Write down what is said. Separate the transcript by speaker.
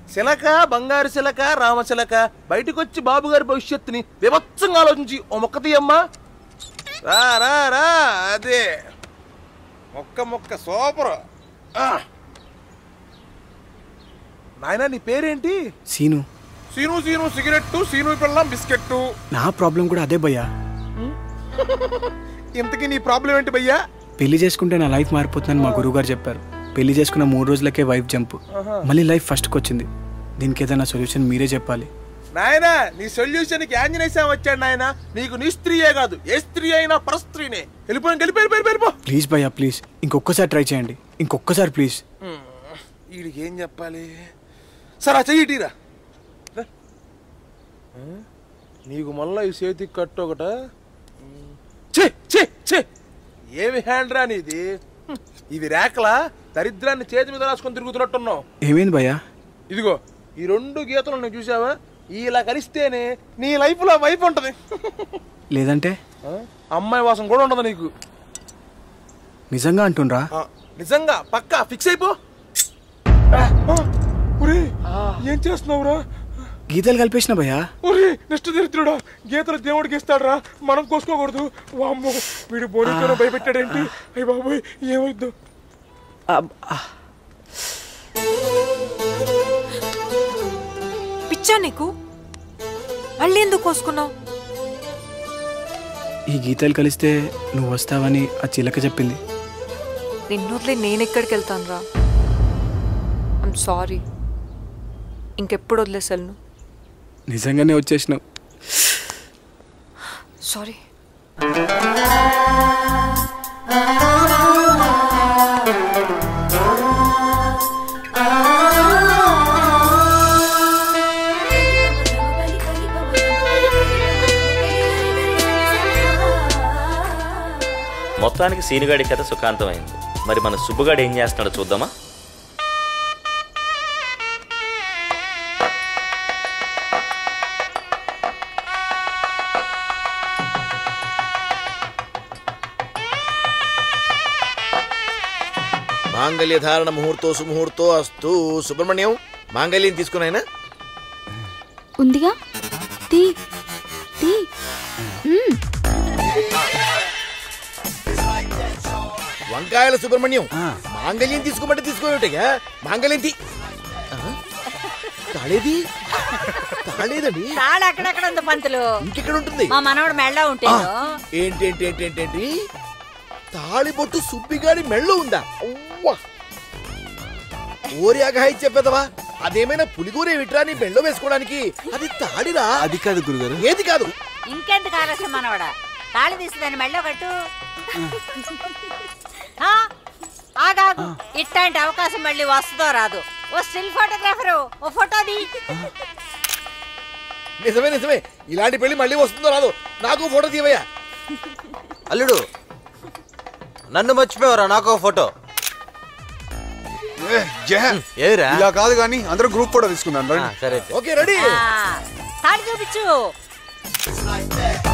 Speaker 1: శిలక బంగారు శిలక రామశిలక బయటకు వచ్చి బాబు గారి భవిష్యత్తుని వివత్సంగా ఆలోచించి ఓ మొక్క తీయమ్మా రా రా రా అదే మొక్క మొక్క సూపర్ నాయనా నీ పేరేంటి
Speaker 2: సీను
Speaker 1: సీను సీను సిగరెట్టు సీను పిల్లం బిస్కెట్టు
Speaker 2: నా ప్రాబ్లం కూడా అదే భయ్యా
Speaker 1: ఇంతకీ నీ ప్రాబ్లం ఏంటి భయ్యా
Speaker 2: పెళ్లి చేసుకుంటే నా లైఫ్ మారిపోతుందని మా గురువుగారు చెప్పారు పెళ్లి చేసుకున్న మూడు రోజులకే వైఫ్ జంప్ మళ్ళీ లైఫ్ ఫస్ట్కి వచ్చింది దీనికి ఏదైనా సొల్యూషన్ మీరే చెప్పాలి
Speaker 1: నాయనా నీ సొల్యూషన్ కి ఆంజనేయ స్వామి వచ్చాడు నాయన నీకు నీ స్త్రీయే కాదు ఏ స్త్రీ అయినా పరస్త్రీనే వెళ్ళిపోయి వెళ్ళిపోయి వెళ్ళిపోయి వెళ్ళిపో
Speaker 2: ప్లీజ్ భయ్యా ప్లీజ్ ఇంకొకసారి ట్రై చేయండి ఇంకొకసారి ప్లీజ్
Speaker 1: వీడికి ఏం చెప్పాలి సరే చెయ్యి ఇటీరా రా. ఆ? నీకు మళ్ళా ఈ చేతికి కట్టు ఒకట ఛే ఛే ఛే ఏమి హ్యాండ్ రా నీది హ్మ్. ఇది రేకలా దరిద్రాన్ని చేతి మీద రాసుకొని తిరుగుతున్నట్టున్నావు
Speaker 2: ఏమైంది భయ్యా
Speaker 1: ఇదిగో ఈ రెండు గీతలు నువ్వు చూసావా ఇలా కలిస్తేనే నీ లైఫ్ లో వైఫ్ ఉంటది
Speaker 2: లేదంటే
Speaker 1: ఆ? అమ్మాయి వాసన కూడా ఉండదు నీకు
Speaker 2: నిజంగా అంటుండ్రా
Speaker 1: ఆ, నిజంగా పక్కా ఫిక్స్ అయిపో ఆ, ఒరేయ్, ఏం చేస్తున్నావురా
Speaker 2: గీతలు కలిపేసిన భయ్యా
Speaker 1: ఒరే నెక్స్ట్ దరిద్రుడా గీతలు దేవుడికి ఇస్తాడరా మనం కోసుకోకూడదు వామ్మో వీడు బోనితో భయపెట్టాడేంటి అయ్య బాబోయ్ ఏమైద్దు
Speaker 3: పిచ్చా నీకు మళ్ళీ ఎందుకు కోసుకున్నావు
Speaker 2: ఈ గీతలు కలిస్తే నువ్వు వస్తావని ఆ చిలక చెప్పింది
Speaker 3: నిన్ను వదిలే నేను ఎక్కడికి వెళ్తాను రా ఐమ్ సారీ ఇంకెప్పుడు వదిలేసాను
Speaker 2: నిజంగానే వచ్చేసినావు
Speaker 3: సారీ
Speaker 4: మొత్తానికి సీనుగాడి కథ సుఖాంతమైంది మరి మన సుబ్బుగాడు ఏం చేస్తున్నాడో చూద్దామా
Speaker 5: మాంగళ్య ధారణ ముహూర్తో సుముహూర్తో అస్తు సుబ్రహ్మణ్యం మాంగళ్యం తీసుకున్నాయినా
Speaker 6: ఉందిగా తీ తీ మ్మ్.
Speaker 5: వంకాయల సుబ్రహ్మణ్యం మాంగళ్యం తీసుకోమంటే తీసుకోవేటయ్యా మాంగళ్యం తీ ఆ? తాళేది తాళేదండి
Speaker 7: తాళ అక్కడక్కడ ఉంది పంతులు
Speaker 5: ఇంకెక్కడ ఉంటుంది
Speaker 7: మా మనవడు మెళ్ళ ఉంటే
Speaker 5: ఏంటి ఏంటి ఏంటి ఏంటి ఏంటి తాళి బొట్టు సుబ్బిగాడి మెళ్ళో ఉందా అవ్వా ఓరి అగాయి చెప్పేదవా అదేమైనా పులిగూరే విట్రా నీ మెళ్ళో వేసుకోవడానికి అది తాడిరా
Speaker 2: అది కాదు గురుగారు
Speaker 5: ఏది కాదు
Speaker 7: ఇంకెందుకు ఆలస్యం మనవడా తాళి తీస్తుందని మెళ్ళ కట్టు ఆ, ఆగాగు ఇట్లాంటి అవకాశం మళ్ళీ వస్తుందో రాదు ఓ స్టిల్ ఫోటోగ్రాఫరు ఓ ఫోటో ది
Speaker 5: నిజమే నిజమే ఇలాంటి పెళ్లి మళ్ళీ వస్తుందో రాదు నాకు ఫోటో తీవయ్యా
Speaker 8: అల్లుడు నన్ను మర్చిపోయావరా నాకు ఫోటో ఏరా
Speaker 9: ఇలా కాదు కానీ అందరూ గ్రూప్ ఫోటో తీసుకుందాం రండి.
Speaker 8: సరే
Speaker 5: ఓకే రెడీ
Speaker 7: ఆ, తాళి చూపించు